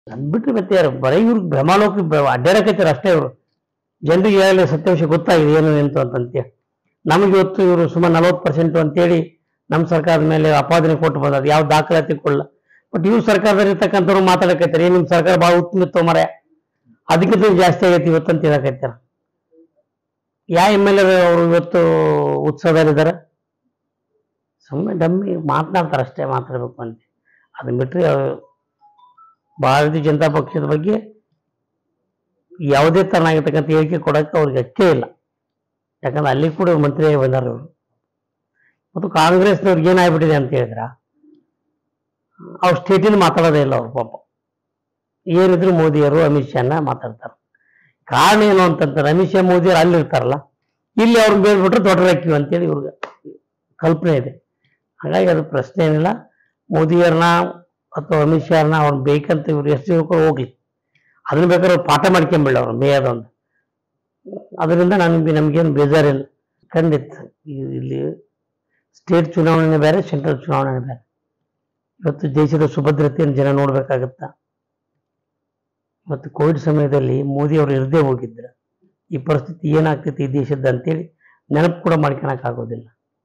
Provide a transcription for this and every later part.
ಅದ್ ಬಿಟ್ಟು ಮತ್ತೆ ಯಾರು ಬರೀ ಇವ್ರಿಗೆ ಭ್ರಮಾಲೋಕ ಅಡ್ಡಾಡಕತ್ತಾರ ಅಷ್ಟೇ ಇವರು ಜನರಿಗೆ ಈಗಾಗಲೇ ಸತ್ಯಾಂಶ ಗೊತ್ತಾಗಿದೆ ಏನು ಎಂತು ಅಂತಂತೆ ನಮಗೆ ಇವತ್ತು ಇವರು ಸುಮಾರು ನಲವತ್ತು ಪರ್ಸೆಂಟ್ ಅಂತೇಳಿ ನಮ್ಮ ಸರ್ಕಾರದ ಮೇಲೆ ಅಪಾದನೆ ಕೊಟ್ಟು ಬಂದದ್ದು ಯಾವ ದಾಖಲಾತಿ ಕೊಡಲ್ಲ ಬಟ್ ಇವ್ರು ಸರ್ಕಾರದಲ್ಲಿ ಇರ್ತಕ್ಕಂಥವ್ರು ಮಾತಾಡಕತ್ತಾರೆ ಏನ್ ನಿಮ್ ಸರ್ಕಾರ ಭಾಳ ಉತ್ತಮ ಇತ್ತು ಮರ ಅದಕ್ಕಿಂತ ಜಾಸ್ತಿ ಆಗೈತಿ ಇವತ್ತು ಅಂತ ಹೇಳಕತ್ತಾರ ಯಾವ ಎಮ್ ಎಲ್ ಎ ಅವರು ಇವತ್ತು ಉತ್ಸವದಲ್ಲಿದ್ದಾರೆ ಸುಮ್ಮನೆ ಡಮ್ಮಿ ಮಾತನಾಡ್ತಾರೆ ಅಷ್ಟೇ ಮಾತಾಡ್ಬೇಕು ಅಂತ ಅದನ್ನ ಬಿಟ್ಟರೆ ಭಾರತೀಯ ಜನತಾ ಪಕ್ಷದ ಬಗ್ಗೆ ಯಾವುದೇ ತರನಾಗಿರ್ತಕ್ಕಂಥ ಹೇಳಿಕೆ ಕೊಡೋಕ್ಕೆ ಅವ್ರಿಗೆ ಅಷ್ಟೇ ಇಲ್ಲ ಯಾಕಂದ್ರೆ ಅಲ್ಲಿ ಕೂಡ ಮಂತ್ರಿಯಾಗಿ ಬಂದಾರ ಇವರು ಮತ್ತು ಕಾಂಗ್ರೆಸ್ನವ್ರಿಗೆ ಏನಾಗ್ಬಿಟ್ಟಿದೆ ಅಂತ ಹೇಳಿದ್ರ ಅವ್ರು ಸ್ಟೇಟಿನ ಮಾತಾಡೋದೇ ಇಲ್ಲ ಅವ್ರು ಪಾಪ ಏನಿದ್ರು ಮೋದಿಯವರು ಅಮಿತ್ ಶಾನ ಮಾತಾಡ್ತಾರೆ ಕಾರಣ ಏನು ಅಂತಂತಾರೆ ಅಮಿತ್ ಶಾ ಮೋದಿಯವರು ಅಲ್ಲಿ ಇರ್ತಾರಲ್ಲ ಇಲ್ಲಿ ಅವ್ರನ್ನ ಬೇಡ್ಬಿಟ್ರೆ ದೊಡ್ಡರಾಕಿವಿ ಅಂತೇಳಿ ಇವ್ರಿಗೆ ಕಲ್ಪನೆ ಇದೆ ಹಾಗಾಗಿ ಅದು ಪ್ರಶ್ನೆ ಏನಿಲ್ಲ ಮೋದಿಯವ್ರನ್ನ ಅಥವಾ ಅಮಿತ್ ಶಾರ್ನ ಅವ್ರನ್ನ ಬೇಕಂತ ಇವ್ರು ಎಷ್ಟು ಹೇಳ್ಕೊಂಡು ಹೋಗ್ಲಿ ಅದನ್ನ ಬೇಕಾದ್ರೆ ಅವ್ರು ಪಾಠ ಮಾಡ್ಕೊಂಬಿಡ ಅವ್ರು ಮೇಯದೊಂದು ಅದರಿಂದ ನಮ್ಗೆ ನಮಗೇನು ಬೇಜಾರಿಲ್ಲ ಖಂಡಿತ ಈ- ಇಲ್ಲಿ ಸ್ಟೇಟ್ ಚುನಾವಣೆ ಬೇರೆ ಸೆಂಟ್ರಲ್ ಚುನಾವಣೆ ಬೇರೆ ಇವತ್ತು ದೇಶದ ಸುಭದ್ರತೆಯನ್ನು ಜನ ನೋಡ್ಬೇಕಾಗತ್ತ ಮತ್ತು ಕೋವಿಡ್ ಸಮಯದಲ್ಲಿ ಮೋದಿ ಅವರು ಇರದೇ ಹೋಗಿದ್ರು ಈ ಪರಿಸ್ಥಿತಿ ಏನಾಗ್ತೈತಿ ಈ ದೇಶದ ಅಂತೇಳಿ ನೆನಪು ಕೂಡ ಮಾಡ್ಕೊಳಕ್ ಆಗೋದಿಲ್ಲ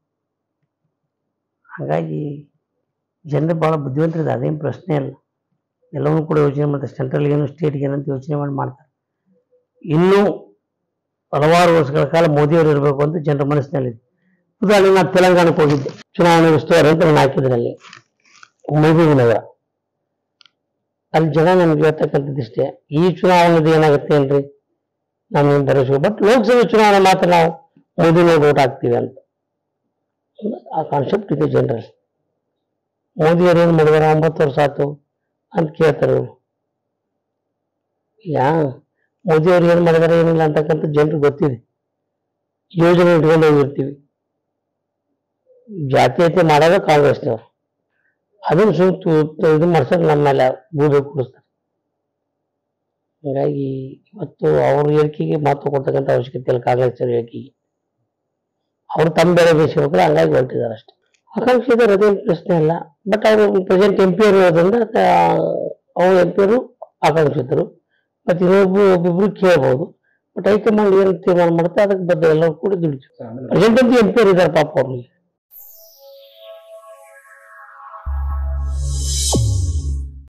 ಹಾಗಾಗಿ ಜನರು ಭಾಳ ಬುದ್ಧಿವಂತರಿದೆ ಅದೇನು ಪ್ರಶ್ನೆ ಇಲ್ಲ ಎಲ್ಲವನ್ನೂ ಕೂಡ ಯೋಚನೆ ಮಾಡ್ತಾರೆ ಸೆಂಟ್ರಲ್ಗೆ ಏನು ಸ್ಟೇಟ್ಗೆ ಏನಂತ ಯೋಚನೆ ಮಾಡಿ ಮಾಡ್ತಾರೆ ಇನ್ನೂ ಹಲವಾರು ವರ್ಷಗಳ ಕಾಲ ಮೋದಿಯವರು ಇರಬೇಕು ಅಂತ ಜನರ ಮನಸ್ಸಿನಲ್ಲಿದೆ ಉದಾಹರಣೆ ನಾನು ತೆಲಂಗಾಣಕ್ಕೆ ಹೋಗಿದ್ದೆ ಚುನಾವಣೆ ಉಸ್ತುವಾರಿ ಅಂತ ನಾನು ಹಾಕಿದ್ರೆ ಅಲ್ಲಿ ಮಹಬೂಬ್ ನಗರ ಅಲ್ಲಿ ಜನ ನಮ್ಗೆ ಹೇಳ್ತಕ್ಕಂಥದ್ದಿಷ್ಟೇ ಈ ಚುನಾವಣೆದು ಏನಾಗುತ್ತೆ ಏನ್ರಿ ನಮ್ಗೆ ಭರವಸೆ ಬಟ್ ಲೋಕಸಭೆ ಚುನಾವಣೆ ಮಾತ್ರ ನಾವು ಮೋದಿನ ಓಟ್ ಹಾಕ್ತೀವಿ ಅಂತ ಆ ಕಾನ್ಸೆಪ್ಟ್ ಇದೆ ಜನರಲ್ಲಿ ಮೋದಿಯವರು ಏನು ಮಾಡಿದಾರೆ ಒಂಬತ್ತು ವರ್ಷ ಆಯ್ತು ಅಂತ ಕೇಳ್ತಾರೆ ಇವರು ಯಾ ಮೋದಿಯವ್ರು ಏನು ಮಾಡಿದಾರೆ ಏನಿಲ್ಲ ಅಂತಕ್ಕಂಥ ಜನರಿಗೆ ಗೊತ್ತಿದೆ ಯೋಜನೆ ಇಟ್ಕೊಂಡು ಹೋಗಿರ್ತೀವಿ ಜಾತೀಯತೆ ಮಾಡೋದು ಕಾಂಗ್ರೆಸ್ನವ್ರು ಅದನ್ನು ಸುತ್ತ ಇದು ಮಾಡ್ಸಕ್ ನಮ್ಮ ಮೇಲೆ ಗೂಬೆ ಕೂಡಿಸ್ತಾರೆ ಹೀಗಾಗಿ ಇವತ್ತು ಅವ್ರ ಹೇಳಿಕೆಗೆ ಮಹತ್ವ ಕೊಡ್ತಕ್ಕಂಥ ಅವಶ್ಯಕತೆ ಇಲ್ಲ ಕಾಂಗ್ರೆಸ್ ಹೇಳಿಕೆಗೆ ಅವ್ರು ತಮ್ಮ ಬೇರೆ ಬೇಯಿಸ್ಬೇಕು ಹಂಗಾಗಿ ಹೊರಟಿದ್ದಾರೆ ಅಷ್ಟೇ ಆಕಾಂಕ್ಷಿ ಇದ್ದಾರೆ ಅದೇನು ಪ್ರಶ್ನೆ ಇಲ್ಲ ಬಟ್ ಅವರು ಪ್ರೆಸೆಂಟ್ ಎಂ ಪಿ ಇರೋದ್ರಿಂದ ಅವ್ರ ಎಂ ಪಿಯವರು ಆಕಾಂಕ್ಷಿತರು ಮತ್ತು ಇನ್ನೊಬ್ಬರು ಒಬ್ಬೊಬ್ರು ಕೇಳ್ಬೋದು ಬಟ್ ಹೈಕಮಾಂಡ್ ಏನು ತೀರ್ಮಾನ ಮಾಡುತ್ತೆ ಅದಕ್ಕೆ ಬದ್ಧ ಎಲ್ಲರೂ ಕೂಡ ದುಡಿತು ಪ್ರೆಸೆಂಟ್ ಅಂತೂ ಎಂ ಪಿ ಇದ್ದಾರೆ ಪಾಪ ಅವ್ರಿಗೆ